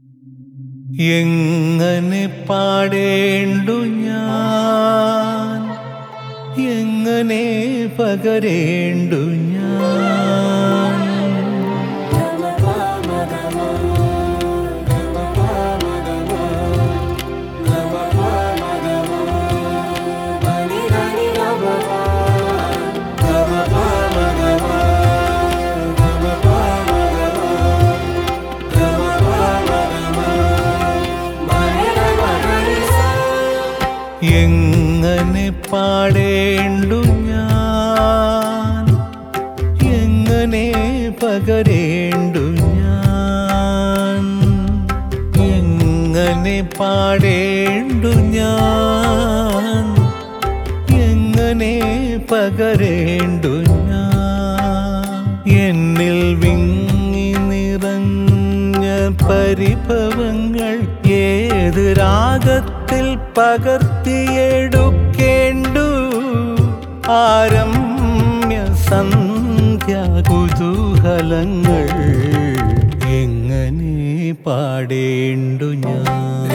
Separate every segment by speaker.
Speaker 1: എങ്ങനെ പാടേണ്ടു ഞാൻ എങ്ങനെ പകരേണ്ടു ഞാൻ എങ്ങനെ പാടേണ്ടു ഞാൻ എങ്ങനെ പകരേണ്ടു ഞാൻ എങ്ങനെ പാടേണ്ടു ഞാൻ എങ്ങനെ പകരേണ്ടു ഞാൻ എന്നിൽ വിങ്ങി നിറഞ്ഞ പരിഭവങ്ങൾ ഏത് രാഗത്തിൽ പകർത്തിയെടുക്കേണ്ടു ആരമ്യ സന്ധ്യ കുതൂഹലങ്ങൾ എങ്ങനെ പാടേണ്ടു ഞാൻ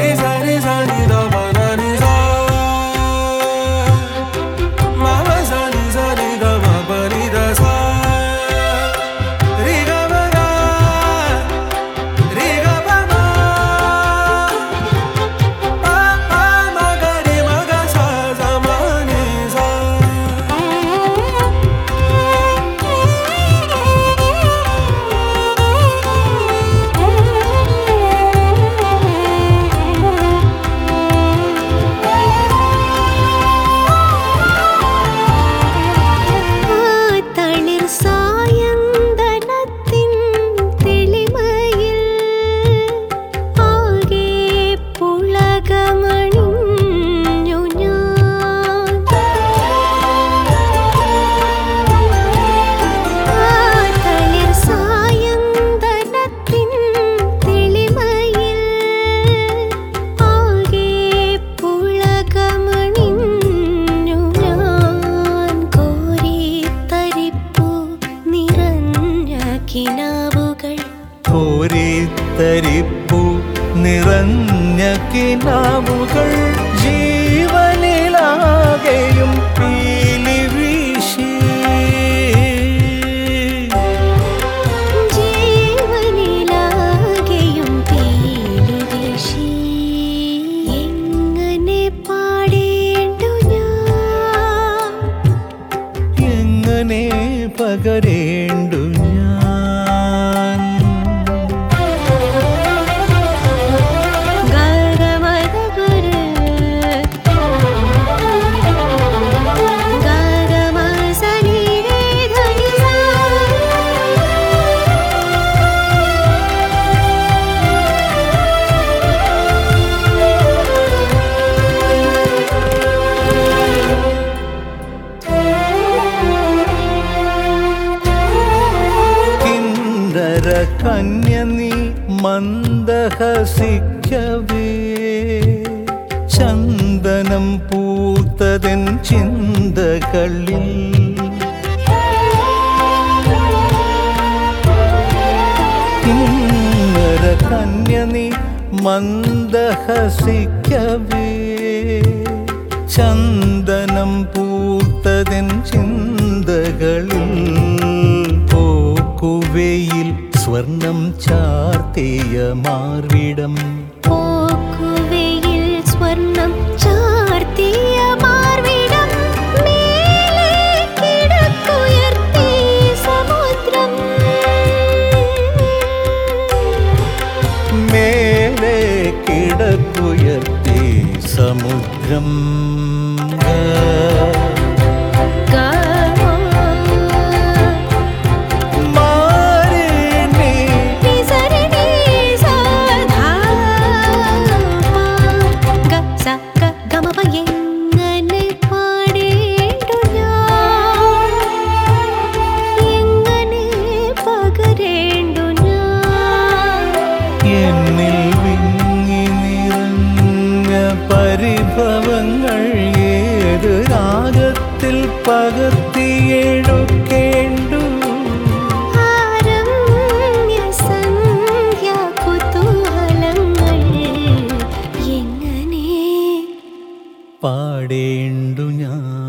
Speaker 2: തളിർ സായന്തനത്തിൻ തെളിമയിൽ ആകെ പുളകമണിഞ്ഞു ഞാൻ തളിർ സായന്തനത്തിൻ തെളിമയിൽ ആകെ പുളകമണിഞ്ഞു ഞാൻ കോരിത്തരിപ്പു നിറഞ്ഞ കിനാവുകൾ
Speaker 1: കോരിത്തരിപ്പു നിറഞ്ഞ കിനാവുകൾ ജീവനിലാകെയും പീലി വീശി
Speaker 2: ജീവനിലാകെയും പീലി വീശി എങ്ങനെ പാടേണ്ടു ഞാൻ
Speaker 1: എങ്ങനെ പകരേണ്ടു ഞാൻ കിന്നര കന്യ നീ മന്ദഹസിക്കവേ ചന്ദനം പൂത്തതെൻ ചിന്തകളിൽ കിന്നര കന്യ നീ മന്ദഹസിക്കവേ ചന്ദനം പൂത്തതെൻ ചിന്തകളിൽ പോക്കുവയിൽ സ്വർണം ചാർത്തിയ മാർവിടം
Speaker 2: പോക്കുവെയിൽ സ്വർണം ചാർത്തിയ മാർവിടം മേലെ കിടക്കുയർത്തി സമുദ്രം
Speaker 1: മേലെ കിടക്കുയർത്തി സമുദ്രം മാറിനി
Speaker 2: എങ്ങനെ പാടേണ്ടു ഞാൻ എങ്ങനെ പകരേണ്ടു ഞാൻ
Speaker 1: എന്നിൽ വിങ്ങി നിറഞ്ഞ പരിഭവങ്ങൾ ഏത് രാഗത്തിൽ പകർത്തിയെടുക്കേണ്ടു
Speaker 2: ആരമ്യ സന്ധ്യ കുതൂഹലങ്ങൾ
Speaker 1: പാടേണ്ടു ഞാൻ